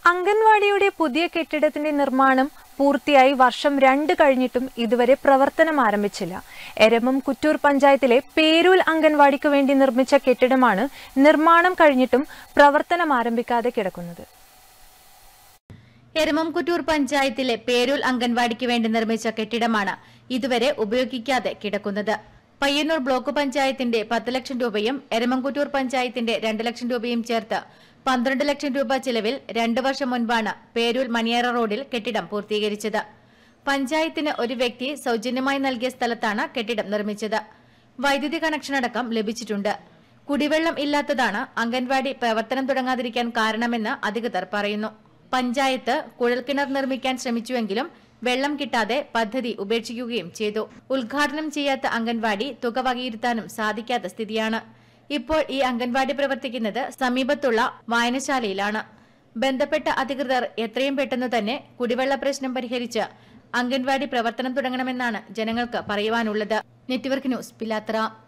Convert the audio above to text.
അംഗൻവാടിയുടെ പുതിയ കെട്ടിടത്തിന്റെ നിർമ്മാണം പൂർത്തിയായി വർഷം രണ്ട് കഴിഞ്ഞിട്ടും ഇതുവരെ പ്രവർത്തനം ആരംഭിച്ചില്ല എരമം കുറ്റൂർ പഞ്ചായത്തിലെ പേരൂൽ അംഗൻവാടിക്ക് വേണ്ടി നിർമ്മിച്ച കെട്ടിടമാണ് നിർമ്മാണം കഴിഞ്ഞിട്ടും പ്രവർത്തനം ആരംഭിക്കാതെ കിടക്കുന്നത് എരമംകുറ്റൂർ പഞ്ചായത്തിലെ പേരൂൽ അംഗൻവാടിക്ക് വേണ്ടി നിർമ്മിച്ച കെട്ടിടമാണ് ഇതുവരെ ഉപയോഗിക്കാതെ കിടക്കുന്നത് പയ്യന്നൂർ ബ്ലോക്ക് പഞ്ചായത്തിന്റെ പത്ത് ലക്ഷം രൂപയും എരമംകുറ്റൂർ പഞ്ചായത്തിന്റെ രണ്ട് ലക്ഷം രൂപയും ചേർത്ത് പന്ത്രണ്ട് ലക്ഷം രൂപ ചിലവിൽ രണ്ടു വർഷം മുൻപാണ് പേരൂൽ മണിയറ റോഡിൽ കെട്ടിടം പൂർത്തീകരിച്ചത് പഞ്ചായത്തിന് ഒരു വ്യക്തി സൗജന്യമായി നൽകിയ സ്ഥലത്താണ് കെട്ടിടം നിർമ്മിച്ചത് വൈദ്യുതി കണക്ഷൻ അടക്കം ലഭിച്ചിട്ടുണ്ട് കുടിവെള്ളം ഇല്ലാത്തതാണ് അംഗൻവാടി പ്രവർത്തനം തുടങ്ങാതിരിക്കാൻ കാരണമെന്ന് അധികൃതർ പറയുന്നു പഞ്ചായത്ത് കുഴൽക്കിണർ നിർമ്മിക്കാൻ ശ്രമിച്ചുവെങ്കിലും വെള്ളം കിട്ടാതെ പദ്ധതി ഉപേക്ഷിക്കുകയും ചെയ്തു ഉദ്ഘാടനം ചെയ്യാത്ത അംഗൻവാടി തുക വകയിരുത്താനും സാധിക്കാത്ത സ്ഥിതിയാണ് ഇപ്പോൾ ഈ അംഗൻവാടി പ്രവർത്തിക്കുന്നത് സമീപത്തുള്ള വായനശാലയിലാണ് ബന്ധപ്പെട്ട അധികൃതർ എത്രയും പെട്ടെന്ന് തന്നെ കുടിവെള്ള പ്രശ്നം പരിഹരിച്ച് അംഗൻവാടി പ്രവർത്തനം തുടങ്ങണമെന്നാണ് ജനങ്ങൾക്ക് പറയുവാനുള്ളത് നെറ്റ്വർക്ക് ന്യൂസ് പിലാത്തറ